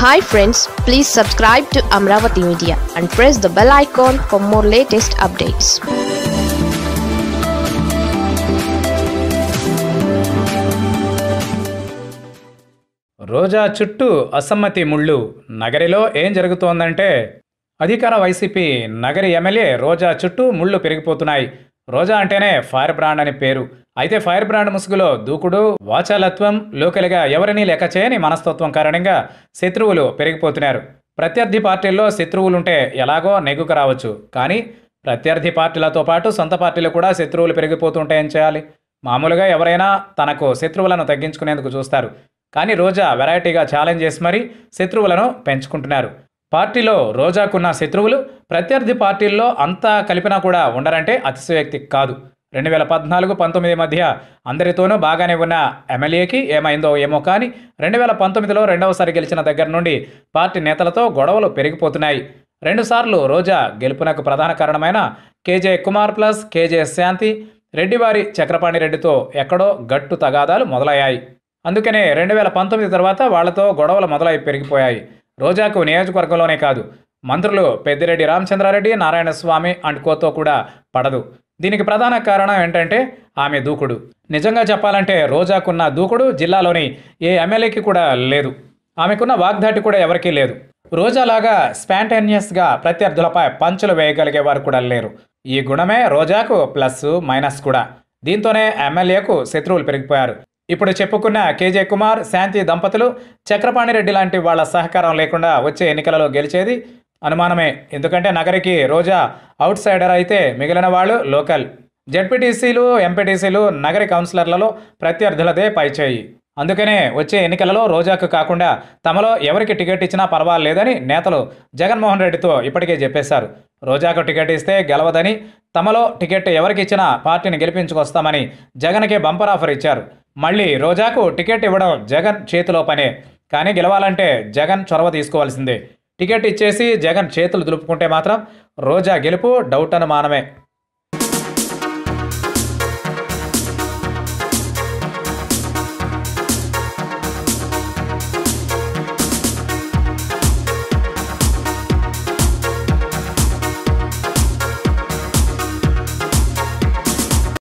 hi friends please subscribe to Amaravati media and press the bell icon for more latest updates Roja చుట్టూ అసమ్మతి ముళ్ళు నగరిలో ఏం జరుగుతోందంటే అధికార వైసీపీ నగరి ఎమ్మెల్యే రోజా చుట్టూ ముళ్ళు పెరిగిపోతున్నాయి రోజా అంటేనే ఫైర్ బ్రాండ్ అని పేరు అయితే ఫైర్ బ్రాండ్ ముసుగులో దూకుడు వాచాలత్వం లోకలిగా ఎవరినీ లెక్క చేయని మనస్తత్వం కారణంగా శత్రువులు పెరిగిపోతున్నారు ప్రత్యర్థి పార్టీల్లో శత్రువులుంటే ఎలాగో నెగ్గుకు రావచ్చు కానీ ప్రత్యర్థి పార్టీలతో పాటు సొంత పార్టీలు కూడా శత్రువులు పెరిగిపోతుంటే ఏం చేయాలి మామూలుగా ఎవరైనా తనకు శత్రువులను తగ్గించుకునేందుకు చూస్తారు కానీ రోజా వెరైటీగా ఛాలెంజ్ చేసి మరీ శత్రువులను పెంచుకుంటున్నారు పార్టీలో రోజాకున్న శత్రువులు ప్రత్యర్థి పార్టీల్లో అంతా కలిపినా కూడా ఉండరంటే అతిశయోక్తి కాదు రెండు వేల పద్నాలుగు పంతొమ్మిది మధ్య అందరితోనూ బాగానే ఉన్న ఎమ్మెల్యేకి ఏమైందో ఏమో కానీ రెండు వేల పంతొమ్మిదిలో రెండవసారి గెలిచిన దగ్గర నుండి పార్టీ నేతలతో గొడవలు పెరిగిపోతున్నాయి రెండుసార్లు రోజా గెలుపునకు ప్రధాన కారణమైన K J Kumar plus K J Shanti రెడ్డివారి చక్రపాణి రెడ్డితో ఎక్కడో గట్టు తగాదాలు మొదలయ్యాయి అందుకనే రెండు వేల పంతొమ్మిది తర్వాత వాళ్లతో గొడవలు మొదలై పెరిగిపోయాయి రోజాకు నియోజకవర్గంలోనే కాదు మంత్రులు పెద్దిరెడ్డి రామచంద్రారెడ్డి నారాయణస్వామి అండ్ కోతో కూడా పడదు దీనికి ప్రధాన కారణం ఏంటంటే ఆమె దూకుడు నిజంగా చెప్పాలంటే రోజాకున్న దూకుడు జిల్లాలోని ఏ ఎమ్మెల్యేకి కూడా లేదు ఆమెకున్న వాగ్దాటి కూడా ఎవరికీ లేదు రోజాలాగా స్పాంటేనియస్గా ప్రత్యర్థులపై పంచులు వేయగలిగే వారు కూడా లేరు ఈ గుణమే రోజాకు ప్లస్ మైనస్ కూడా దీంతోనే ఎమ్మెల్యేకు శత్రువులు పెరిగిపోయారు ఇప్పుడు చెప్పుకున్న కేజే కుమార్ శాంతి దంపతులు చక్రపాణి రెడ్డి లాంటి వాళ్ళ సహకారం లేకుండా వచ్చే ఎన్నికలలో గెలిచేది అనుమానమే ఎందుకంటే నగరికి రోజా అవుట్ సైడర్ అయితే మిగిలిన వాళ్ళు లోకల్ జడ్పీటీసీలు ఎంపీటీసీలు నగరి కౌన్సిలర్లలో ప్రత్యర్థులదే పైచేయి అందుకనే వచ్చే ఎన్నికలలో రోజాకు కాకుండా తమలో ఎవరికి టికెట్ ఇచ్చినా పర్వాలేదని నేతలు జగన్మోహన్ రెడ్డితో ఇప్పటికే చెప్పేశారు రోజాకు టికెట్ ఇస్తే గెలవదని తమలో టికెట్ ఎవరికి ఇచ్చినా పార్టీని గెలిపించుకొస్తామని జగన్కే బంపర్ ఆఫర్ ఇచ్చారు మళ్ళీ రోజాకు టికెట్ ఇవ్వడం జగన్ చేతిలో పనే కానీ గెలవాలంటే జగన్ చొరవ తీసుకోవాల్సిందే టికెట్ ఇచ్చేసి జగన్ చేతులు దులుపుకుంటే మాత్రం రోజా గెలుపు డౌట్ అనుమానమే